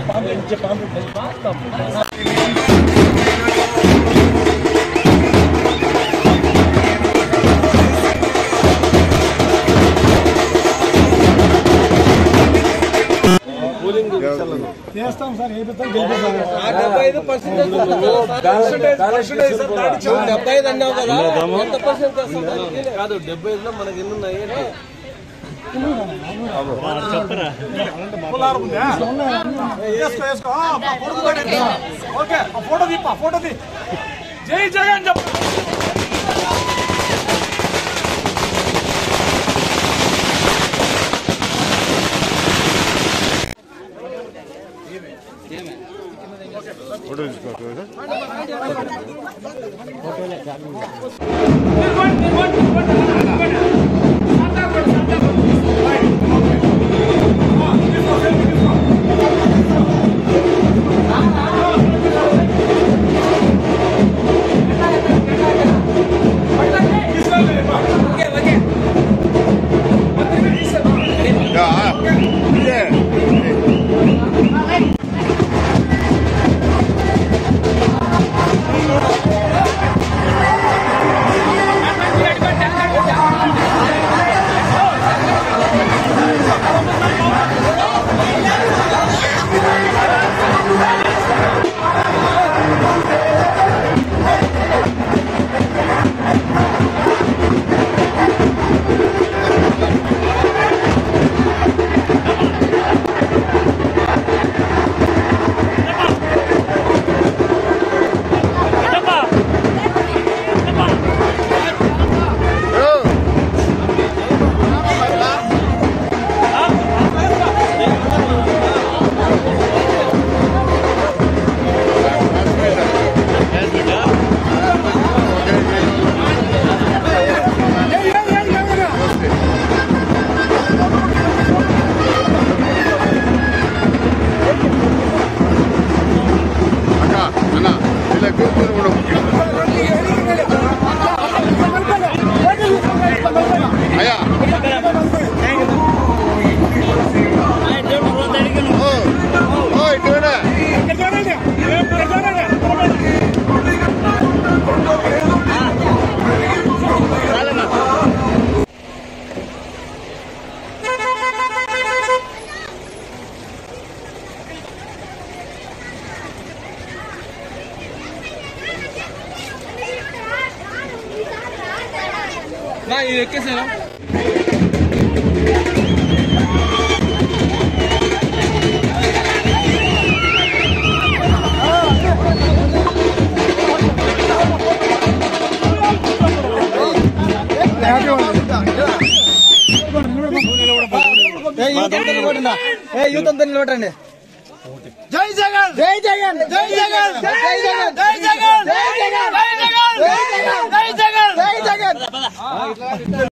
చేస్తాం సార్ ఏ పెద్ద గెలిపిస్తాం డెబ్బై ఐదు పర్సెంట్ డెబ్బై ఐదు అన్నావు కదా ఎంత పర్సెంట్ కాదు డెబ్బై ఐదులో మనకి ఎన్ని ఉన్నాయి అంటే వేసుకో వేసుకో ఆ, ఆ ఫోటో తీయండి. ఓకే ఆ ఫోటో తీప్ప ఫోటో తీ జై జగన్ చెప్పు అయ్యా ఓ ఓ ఇటువైనా ఇక్కడ చూడండి ఇక్కడ చూడండి నా ఇది ఎక్కేసారా యూత్ అంతా నిలబడండి జై జగన్ జై జగన్ జై జగన్ జై జగన్ జై జగన్ జై జగన్ జై జగన్ జై జగన్ జై జగన్ జై జగన్